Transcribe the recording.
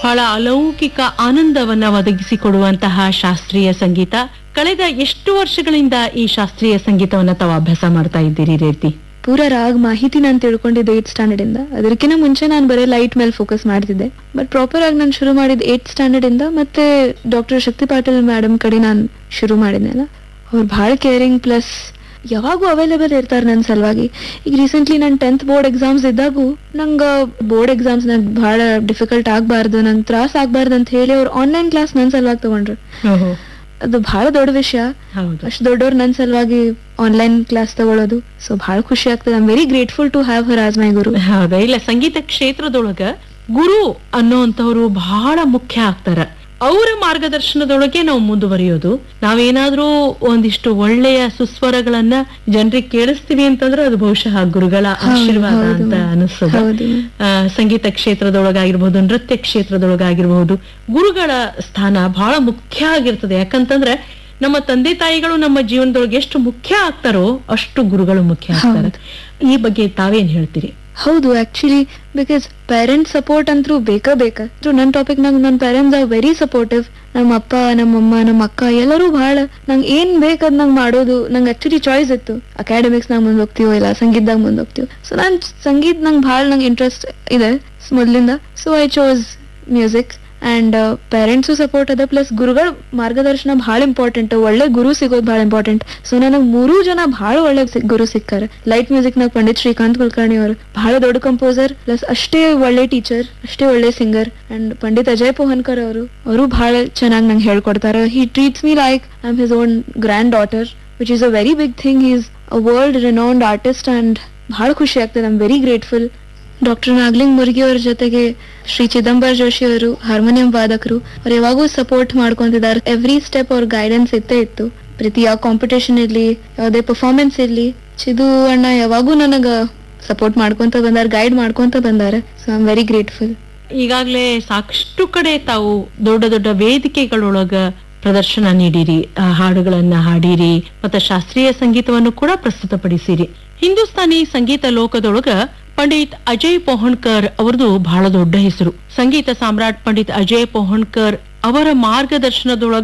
ಬಹಳ ಅಲೌಕಿಕ ಆನಂದವನ್ನ ಒದಗಿಸಿಕೊಡುವಂತಹ ಶಾಸ್ತ್ರೀಯ ಸಂಗೀತ ಕಳೆದ ಎಷ್ಟು ವರ್ಷಗಳಿಂದ ಈ ಶಾಸ್ತ್ರೀಯ ಸಂಗೀತವನ್ನ ತಾವು ಅಭ್ಯಾಸ ಮಾಡ್ತಾ ಇದ್ದೀರಿ ರೇತಿ ಪೂರ ರಾಗ್ ಮಾಹಿತಿ ನಾನು ತಿಳ್ಕೊಂಡಿದ್ದೆ ಏಟ್ ಸ್ಟ್ಯಾಂಡರ್ಡ್ ಇಂದ ಅದಕ್ಕಿಂತ ಮುಂಚೆ ನಾನು ಬರೀ ಲೈಟ್ ಮೇಲೆ ಫೋಕಸ್ ಮಾಡ್ತಿದ್ದೆ ಬಟ್ ಪ್ರಾಪರ್ ಆಗಿ ನಾನು ಶುರು ಮಾಡಿದ್ ಏಟ್ ಸ್ಟ್ಯಾಂಡರ್ಡ್ ಇಂದ ಮತ್ತೆ ಡಾಕ್ಟರ್ ಶಕ್ತಿ ಪಾಟೀಲ್ ಮೇಡಮ್ ಕಡೆ ನಾನು ಶುರು ಮಾಡಿದ್ನಲ್ಲ ಅವ್ರು ಭಾಳ ಕೇರಿಂಗ್ ಪ್ಲಸ್ ಯಾವಾಗೂ ಅವೈಲೇಬಲ್ ಇರ್ತಾರೆ ನನ್ನ ಸಲುವಾಗಿ ಈಗ ರೀಸೆಂಟ್ಲಿ ನಾನು ಟೆಂತ್ ಬೋರ್ಡ್ ಎಕ್ಸಾಮ್ಸ್ ಇದ್ದಾಗೂ ನಂಗೆ ಬೋರ್ಡ್ ಎಕ್ಸಾಮ್ಸ್ ನಂಗೆ ಭಾಳ ಡಿಫಿಕಲ್ಟ್ ಆಗಬಾರ್ದು ನಂಗೆ ತ್ರಾಸ ಆಗಬಾರ್ದು ಅಂತ ಹೇಳಿ ಅವ್ರು ಆನ್ಲೈನ್ ಕ್ಲಾಸ್ ನನ್ನ ಸಲುವಾಗಿ ತಗೊಂಡ್ರು ಅದು ಭಾಳ ದೊಡ್ಡ ವಿಷಯ ಹೌದು ಅಷ್ಟು ದೊಡ್ಡವ್ರು ನನ್ನ ಸಲುವಾಗಿ ಆನ್ಲೈನ್ ಕ್ಲಾಸ್ ತಗೊಳ್ಳೋದು ಸೊ ಭಾಳ ಖುಷಿ ಆಗ್ತದೆ I'm very grateful to have her as my guru ಹೌದಾ ಇಲ್ಲ ಸಂಗೀತ ಕ್ಷೇತ್ರದೊಳಗ ಗುರು ಅನ್ನೋಂಥವ್ರು ಬಹಳ ಮುಖ್ಯ ಆಗ್ತಾರ ಅವರ ಮಾರ್ಗದರ್ಶನದೊಳಗೆ ನಾವು ಮುಂದುವರಿಯೋದು ನಾವೇನಾದ್ರೂ ಒಂದಿಷ್ಟು ಒಳ್ಳೆಯ ಸುಸ್ವರಗಳನ್ನ ಜನರಿಗೆ ಕೇಳಿಸ್ತೀವಿ ಅಂತಂದ್ರೆ ಅದು ಬಹುಶಃ ಗುರುಗಳ ಆಶೀರ್ವಾದ ಹೌದು. ಅಂತ ಅನಿಸ್ತದ ಹೌದು ಆ, ಸಂಗೀತ ಕ್ಷೇತ್ರದೊಳಗಾಗಿರ್ಬಹುದು ನೃತ್ಯ ಕ್ಷೇತ್ರದೊಳಗಾಗಿರ್ಬಹುದು ಗುರುಗಳ ಸ್ಥಾನ ಬಹಳ ಮುಖ್ಯ ಆಗಿರ್ತದೆ ಯಾಕಂತಂದ್ರೆ ನಮ್ಮ ತಂದೆ ತಾಯಿಗಳು ನಮ್ಮ ಜೀವನದೊಳಗೆ ಎಷ್ಟು ಮುಖ್ಯ ಆಗ್ತಾರೋ ಅಷ್ಟು ಗುರುಗಳು ಮುಖ್ಯ ಆಗ್ತಾರೆ ಈ ಬಗ್ಗೆ ತಾವೇನ್ ಹೇಳ್ತೀರಿ ಹೌದು ಆಕ್ಚುಲಿ ಬಿಕಾಸ್ ಪೇರೆಂಟ್ಸ್ ಸಪೋರ್ಟ್ ಅಂತೂ ಬೇಕೇ ಬೇಕ ನನ್ನ ಟಾಪಿಕ್ ನಂಗೆ ನನ್ನ ಪೇರೆಂಟ್ಸ್ ಆರ್ ವೆರಿ ಸಪೋರ್ಟಿವ್ ನಮ್ಮ ಅಪ್ಪ ನಮ್ಮಮ್ಮ ನಮ್ಮ ಅಕ್ಕ ಎಲ್ಲರೂ ಭಾಳ ನಂಗೆ ಏನ್ ಬೇಕದ್ ನಂಗೆ ಮಾಡೋದು ನಂಗೆ ಆಕ್ಚುಲಿ ಚಾಯ್ಸ್ ಇತ್ತು ಅಕಾಡೆಮಿಕ್ಸ್ ನಾಗ ಮುಂದೆ ಹೋಗ್ತೀವೋ ಇಲ್ಲ ಸಂಗೀತದಾಗ ಮುಂದೆ ಹೋಗ್ತೀವಿ ಸೊ ನಾನು ಸಂಗೀತ ನಂಗೆ ಭಾಳ ನಂಗೆ ಇಂಟ್ರೆಸ್ಟ್ ಇದೆ ಮೊದಲಿಂದ so I chose music and parents support ಅದ ಪ್ಲಸ್ ಗುರುಗಳ ಮಾರ್ಗದರ್ಶನ ಭಾಳ ಇಂಪಾರ್ಟೆಂಟ್ ಒಳ್ಳೆ ಗುರು ಸಿಗೋದು ಭಾಳ ಇಂಪಾರ್ಟೆಂಟ್ ಸೊ ನನಗೆ ಮೂರೂ ಜನ ಭಾಳ ಒಳ್ಳೆ ಸಿ- ಗುರು ಸಿಕ್ಕಾರ ಲೈಟ್ ಮ್ಯೂಸಿಕ್ ನಾಗ ಪಂಡಿತ್ ಶ್ರೀಕಾಂತ್ ಕುಲಕರ್ಣಿ ಅವರು ಬಹಳ ದೊಡ್ಡ ಕಂಪೋಸರ್ ಪ್ಲಸ್ ಅಷ್ಟೇ ಒಳ್ಳೆ ಟೀಚರ್ ಅಷ್ಟೇ ಒಳ್ಳೆ ಸಿಂಗರ್ ಅಂಡ್ ಪಂಡಿತ್ ಅಜಯ್ ಪೋಹನ್ಕರ್ ಅವರು ಅವರು ಬಹಳ ಚೆನ್ನಾಗಿ ನಂಗೆ ಹೇಳ್ಕೊಡ್ತಾರೆ he treats me like I am his own granddaughter which is a very big thing is a world renowned artist and ಬಹಳ ಖುಷಿ ಆಗ್ತದೆ I am very grateful doctor Nagling Murgi ಅವ್ರ ಜೊತೆಗೆ ಶ್ರೀ ಚಿದಂಬರ್ ಜೋಶಿ ಅವರು ಹಾರ್ಮೋನಿಯಂ ವಾದಕರು ಅವ್ರು ಯಾವಾಗೂ ಸಪೋರ್ಟ್ ಮಾಡ್ಕೊಂತಿದ್ದಾರೆ ಎವ್ರಿ ಸ್ಟೆಪ್ ಅವ್ರ ಗೈಡೆನ್ಸ್ ಇತ್ತೇ ಇತ್ತು ಪ್ರತಿ ಯಾವ ಕಾಂಪಿಟೇಷನ್ ಇರ್ಲಿ ಯಾವುದೇ ಪರ್ಫಾರ್ಮೆನ್ಸ್ ಇರ್ಲಿ ಚಿದು ಅಣ್ಣ ಯಾವಾಗೂ ನನಗ ಸಪೋರ್ಟ್ ಮಾಡ್ಕೊಂತ ಬಂದಾರ ಗೈಡ್ ಮಾಡ್ಕೊಂತ ಬಂದಾರೆ so I am very grateful ಈಗಾಗ್ಲೇ ಸಾಕಷ್ಟು ಕಡೆ ತಾವು ದೊಡ್ಡ ದೊಡ್ಡ ವೇದಿಕೆಗಳೊಳಗ ಪ್ರದರ್ಶನ ನೀಡಿರಿ ಆ ಹಾಡುಗಳನ್ನ ಹಾಡಿರಿ ಮತ್ತೆ ಶಾಸ್ತ್ರೀಯ ಸಂಗೀತವನ್ನು ಕೂಡ ಪ್ರಸ್ತುತಪಡಿಸಿರಿ ಹಿಂದೂಸ್ತಾನಿ ಸಂಗೀತ ಲೋಕದೊಳಗ ಪಂಡಿತ್ ಅಜಯ್ ಪೋಹಣ್ಕರ್ ಅವರದು ಬಹಳ ದೊಡ್ಡ ಹೆಸರು ಸಂಗೀತ ಸಾಮ್ರಾಟ್ ಪಂಡಿತ್ ಅಜಯ್ ಪೋಹಣ್ಕರ್ ಅವರ ಮಾರ್ಗದರ್ಶನದೊಳಗ